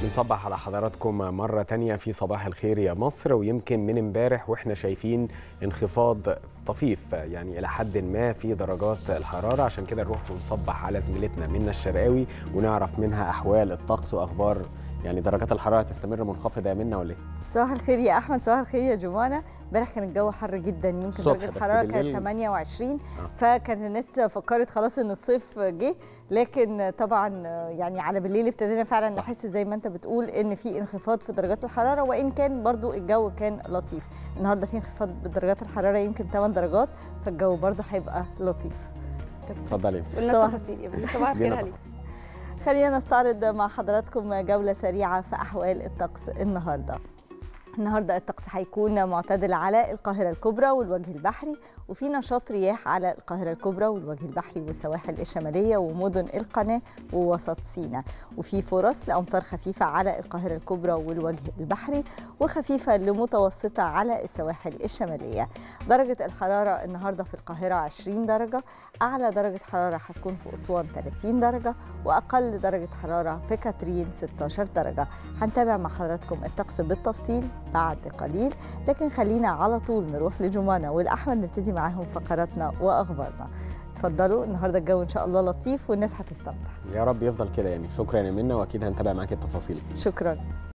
بنصبح على حضراتكم مرة تانية في صباح الخير يا مصر ويمكن من امبارح واحنا شايفين انخفاض طفيف يعني إلى حد ما في درجات الحرارة عشان كده نروح ونصبح على زميلتنا منى الشرقاوي ونعرف منها أحوال الطقس وأخبار يعني درجات الحرارة تستمر منخفضة يا منى ولا إيه؟ صباح الخير يا احمد صباح الخير يا جمانه امبارح كان الجو حر جدا يمكن الصبح درجه بس الحراره كانت بالليل- 28 فكانت الناس فكرت خلاص ان الصيف جه لكن طبعا يعني على بالليل ابتدينا فعلا صح. نحس زي ما انت بتقول ان في انخفاض في درجات الحراره وان كان برضو الجو كان لطيف النهارده في انخفاض بدرجات الحراره يمكن 8 درجات فالجو برضو هيبقى لطيف اتفضلي قلنا صباح- التفاصيل يا بنتي صباح دينا الخير عليك خلينا نستعرض مع حضراتكم جولة سريعة في أحوال الطقس النهاردة النهارده الطقس هيكون معتدل على القاهرة الكبرى والوجه البحري وفي نشاط رياح على القاهرة الكبرى والوجه البحري والسواحل الشمالية ومدن القناة ووسط سيناء وفي فرص لأمطار خفيفة على القاهرة الكبرى والوجه البحري وخفيفة لمتوسطة على السواحل الشمالية درجة الحرارة النهاردة في القاهرة 20 درجة أعلى درجة حرارة هتكون في أسوان 30 درجة وأقل درجة حرارة في كاترين 16 درجة هنتابع مع حضراتكم الطقس بالتفصيل بعد قليل لكن خلينا على طول نروح لجمانة والأحمد نبتدي معاهم فقراتنا وأخبارنا اتفضلوا النهارده الجو ان شاء الله لطيف والناس هتستمتع يا رب يفضل كده يعني شكرا يا منى واكيد هنتابع معاك التفاصيل شكرا